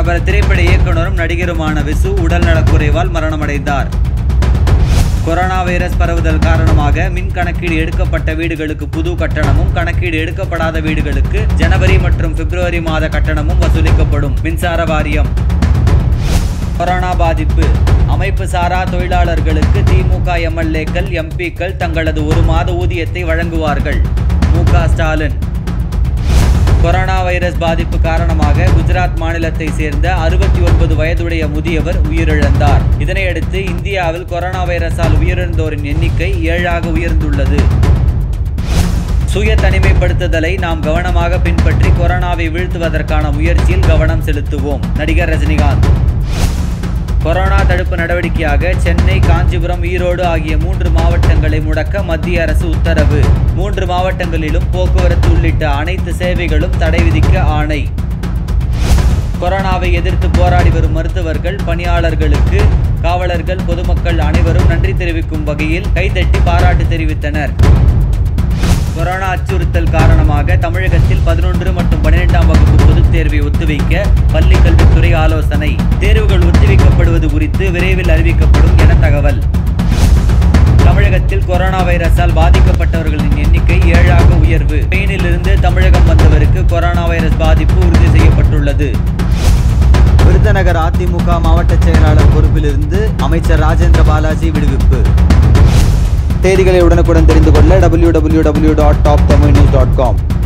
பிரபல திரைப்பட இயக்குனரும் நடிகருமான விசு உடல்நலக்குறைவால் மரணமடைந்தார் கொரோனா வைரஸ் பரவுதல் காரணமாக மின் கணக்கீடு எடுக்கப்பட்ட வீடுகளுக்கு புது கட்டணமும் கணக்கீடு எடுக்கப்படாத வீடுகளுக்கு ஜனவரி மற்றும் பிப்ரவரி மாத கட்டணமும் வசூலிக்கப்படும் மின்சார வாரியம் கொரோனா பாதிப்பு அமைப்பு சாரா தொழிலாளர்களுக்கு திமுக எம்எல்ஏக்கள் எம்பிக்கள் தங்களது ஒரு மாத ஊதியத்தை வழங்குவார்கள் மு க ஸ்டாலின் கொரோனா வைரஸ் பாதிப்பு காரணமாக குஜராத் மாநிலத்தை சேர்ந்த அறுபத்தி ஒன்பது வயதுடைய முதியவர் உயிரிழந்தார் இதனையடுத்து இந்தியாவில் கொரோனா வைரஸால் உயிரிழந்தோரின் எண்ணிக்கை ஏழாக உயர்ந்துள்ளது சுய தனிமைப்படுத்துதலை நாம் கவனமாக பின்பற்றி கொரோனாவை வீழ்த்துவதற்கான முயற்சியில் கவனம் செலுத்துவோம் நடிகர் ரஜினிகாந்த் கொரோனா தடுப்பு நடவடிக்கையாக சென்னை காஞ்சிபுரம் ஈரோடு ஆகிய மூன்று மாவட்டங்களை முடக்க மத்திய அரசு உத்தரவு மூன்று மாவட்டங்களிலும் போக்குவரத்து உள்ளிட்ட அனைத்து சேவைகளும் தடை விதிக்க ஆணை கொரோனாவை எதிர்த்து போராடி வரும் மருத்துவர்கள் பணியாளர்களுக்கு காவலர்கள் பொதுமக்கள் அனைவரும் நன்றி தெரிவிக்கும் வகையில் கைதட்டி பாராட்டு தெரிவித்தனர் கொரோனா அச்சுறுத்தல் காரணமாக தமிழகத்தில் பதினொன்று மற்றும் பன்னிரெண்டாம் வகுப்பு பொதுத் தேர்வை ஒத்திவைக்க பள்ளி கல்வித்துறை ஆலோசனை தேர்வுகள் ஒத்திவைக்கப்படுவது குறித்து விரைவில் அறிவிக்கப்படும் என தகவல் தமிழகத்தில் கொரோனா வைரஸால் பாதிக்கப்பட்டவர்களின் எண்ணிக்கை ஏழாக உயர்வு ஸ்பெயினிலிருந்து தமிழகம் வந்தவருக்கு கொரோனா வைரஸ் பாதிப்பு உறுதி செய்யப்பட்டுள்ளது விருதுநகர் அதிமுக மாவட்ட செயலாளர் பொறுப்பிலிருந்து அமைச்சர் ராஜேந்திர பாலாஜி விடுவிப்பு செய்திகளை உடனுக்குடன் தெரிந்து கொள்ள www.toptamilnews.com